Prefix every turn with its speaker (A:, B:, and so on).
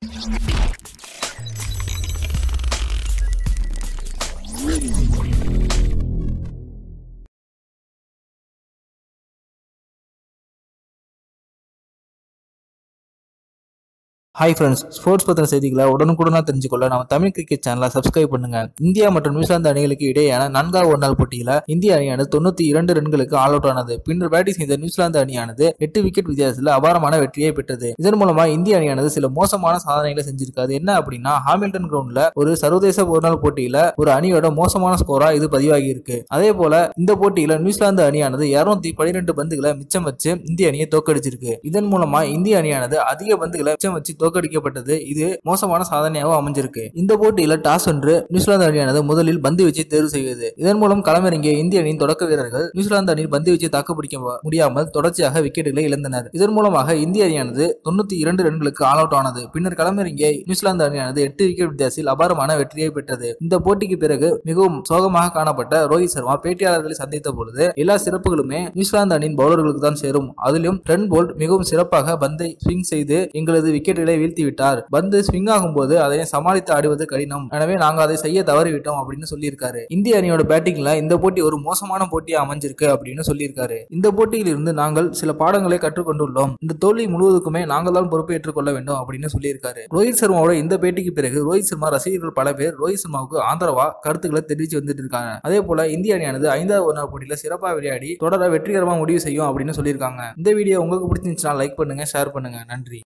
A: hi friends sports பத்தின செய்திகளை உடனுக்குடனா தெரிஞ்சுக்கொள்ள நம்ம தமிழ் கிரிக்கெட் சேனலை சப்ஸ்கிரைப் பண்ணுங்க இந்தியா மற்றும் நியூசிலாந்து அணிகளுக்கு இடையேயான நான்காவது ஒரு நாள் போட்டியில இந்திய அணியானது தொண்ணூத்தி இரண்டு ரன்களுக்கு ஆல் அவுட் ஆனது பின்னர் பேட்டிங் செய்த நியூசிலாந்து அணியானது எட்டு விக்கெட் வித்தியாசத்தில் அபாரமான வெற்றியை பெற்றது இதன் மூலமா இந்திய அணியானது சில மோசமான சாதனைகளை செஞ்சிருக்காது என்ன அப்படின்னா ஹாமில்டன் கிரவுண்ட்ல ஒரு சர்வதேச ஒரு நாள் போட்டியில ஒரு அணியோட மோசமான ஸ்கோரா இது பதிவாகி இருக்கு அதே போல இந்த போட்டியில நியூசிலாந்து அணியானது இருநூத்தி பனிரெண்டு பந்துகளை மிச்சம் வச்சு இந்திய அணியை தோக்கடிச்சிருக்கு இதன் மூலமா இந்திய அணியானது அதிக பந்துகளை மிச்சம் வச்சு தோற்கடிக்கப்பட்டது இது மோசமான சாதனையாகவும் அமைஞ்சிருக்கு இந்த போட்டியில டாஸ் வென்று நியூசிலாந்து அணியானது முதலில் பந்து வீச்சை தேர்வு செய்தது இதன் மூலம் களமிறங்கிய இந்திய அணியின் தொடக்க வீரர்கள் நியூசிலாந்து அணியில் பந்து வீச்சை தாக்குப்பிடிக்க மு- முடியாமல் தொடர்ச்சியாக விக்கெட்டுகளை இழந்தனர் இதன் மூலமாக இந்திய அணியானது தொண்ணூத்தி இரண்டு ரன்களுக்கு ஆல் அவுட் ஆனது பின்னர் களமிறங்கிய நியூசிலாந்து அணியானது எட்டு விக்கெட் வித்தியாசத்தில் அபாரமான வெற்றியை பெற்றது இந்த போட்டிக்கு பிறகு மிகவும் சோகமாக காணப்பட்ட ரோஹித் சர்மா பேட்டியாளர்களை சந்தித்த பொழுது எல்லா சிறப்புகளுமே நியூசிலாந்து அணியின் பவுலர்களுக்கு தான் சேரும் அதிலும் ட்ரென் போல்ட் மிகவும் சிறப்பாக பந்தை ஸ்விங் செய்து எங்களது விக்கெட்டுகளை வீழ்த்தி விட்டார் பந்து ஸ்விங் ஆகும்போது அதை சமாளித்து ஆடுவது கடினம் எனவே நாங்க அதை செய்ய தவறிவிட்டோம் அப்படின்னு சொல்லியிருக்காரு இந்திய அணியோட பேட்டிங்ல இந்த போட்டி ஒரு மோசமான போட்டியா அமைஞ்சிருக்கு அப்படின்னு சொல்லியிருக்காரு இந்த போட்டியில் இருந்து நாங்கள் சில பாடங்களை கற்றுக்கொண்டுள்ளோம் இந்த தோல்வி முழுவதுக்குமே நாங்கள் தான் பொறுப்பேற்றுக் கொள்ள வேண்டும் அப்படின்னு சொல்லியிருக்காரு ரோஹித் சர்மாவோட இந்த பேட்டிக்கு பிறகு ரோஹித் சர்மா ரசிகர்கள் பல பேர் ரோஹித் சர்மாவுக்கு ஆதரவா கருத்துக்களை தெரிவித்து வந்துட்டு இருக்காங்க அதே போல இந்திய அணியானது ஐந்தாவது ஒரு நாள் போட்டியில சிறப்பா விளையாடி தொடர வெற்றிகரமா முடிவு செய்யும் அப்படின்னு சொல்லியிருக்காங்க இந்த வீடியோ உங்களுக்கு பிடிச்சிருந்துச்சுன்னா லைக் பண்ணுங்க ஷேர் பண்ணுங்க நன்றி